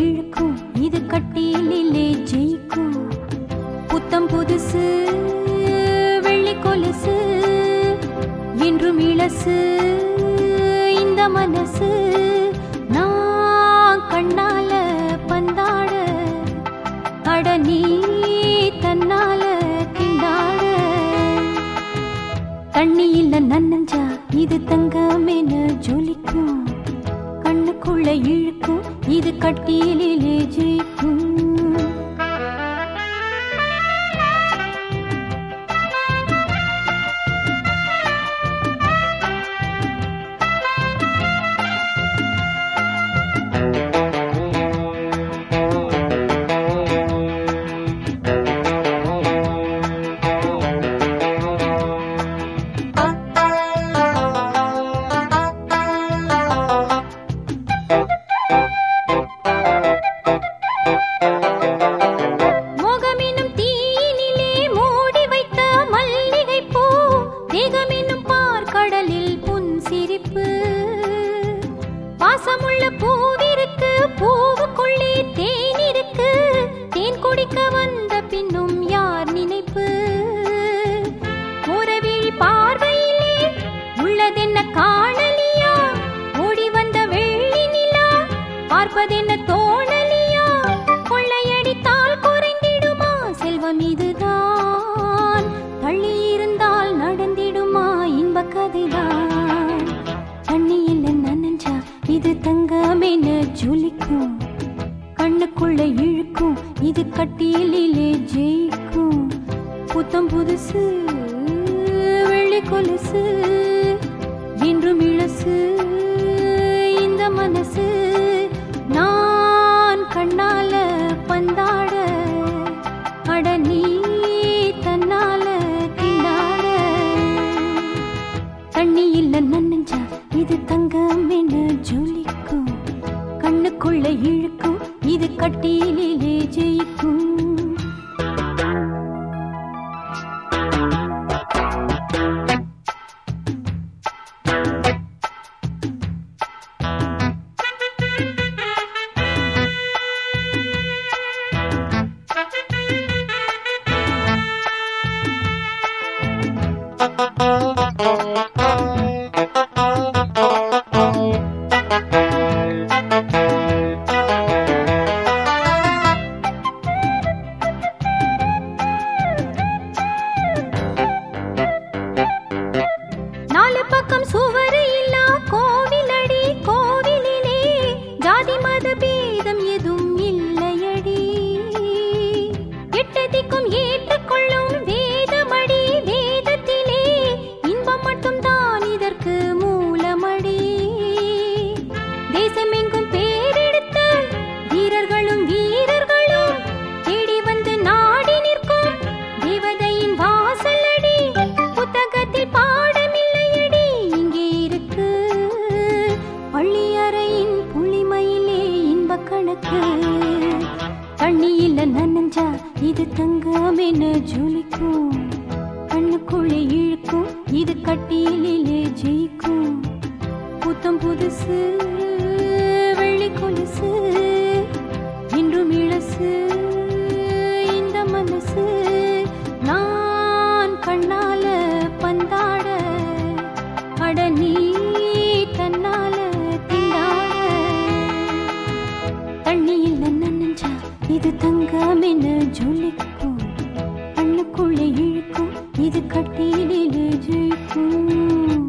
இழுக்கும் இது கட்டியிலே ஜெயிக்கும் புத்தம் புதுசு வெள்ளி கொலுசு என்றும் இளசு இந்த மனசு நான் கண்ணால பந்தாட அட நீ தன்னால திண்டாட தண்ணி இல்ல நன்னஞ்சா இது தங்கமென ஜொலிக்கும் கண்ணுக்குள்ள இழுக்கும் இது கட்டியிலே ஜெயிக்கும் மோகமெனும் தீயினிலே மூடி வைத்த மல்லிகை பூ தேகமெனும் பார்க்கடலில் புன் சிரிப்பு வாசமுள்ள பூவிருக்கு பூவுக்குள்ளே தேன் இருக்கு தேன் குடிக்க வந்த பின்னும் யார் நினைப்பு உறவிழி பார்வையிலே உள்ளதென்ன காணலியா ஓடி வந்த வெள்ளி நிலா பார்ப்பதென்ன தோணலியா கொள்ளையடித்தால் குறைந்திடுமா செல்வம் இதுதான் தள்ளி இருந்தால் நடந்திடுமா இன்ப கதைதான் தண்ணியில் நனஞ்சா இது தங்கமென ஜொலிக்கும் கண்ணுக்குள்ள இழுக்கும் இது கட்டியிலே ஜெயிக்கும் புத்தம் புதுசு வெள்ளி கொலுசு என்றும் இளசு இந்த மனசு நான் கண்ணால பந்தாட அட நீ தன்னால திண்டாட தண்ணி இல்ல நன்னஞ்சா இது தங்கம் என ஜொலிக்கும் கண்ணுக்குள்ள இழுக்கும் இது கட்டியிலே ஜெயிக்கும் நாலு பக்கம் சுவரு இல்லா கோவிலடி கோவிலிலே ஜாதி மத பேதம் எதுவும் இல்லையடி எட்டு திக்கும் ஏற்றுக்கொள்ளும் வேதமடி வேதத்திலே இன்பம் மட்டும் தான் இதற்கு மூலமடி தேசமெங்கும் பேரெடுத்த வீரர்களும் வீரர்களும் தேடி வந்து நாடி நிற்கும் தேவதையின் வாசலடி புத்தகத்தில் பாடமில்லையடி இங்கே இருக்கு பள்ளி அறையின் புளிமையிலே இன்ப கணக்கு தண்ணியில நனஞ்சா இது தங்கமென ஜொலிக்கும் கண்ணுக்குள்ளே இழுக்கும் இது கட்டியிலே ஜெயிக்கும் புத்தம் புதுசு வெள்ளி கொலுசு இன்றும் இளசு இந்த மனசு நான் கண்ணால பந்தாட அட நீ தன்னால திண்டாட தண்ணியில் நனஞ்சா இது தங்கமென ஜொலிக்கும் கண்ணுக்குள்ளே இழுக்கும் இது கட்டியிலே ஜெயிக்கும்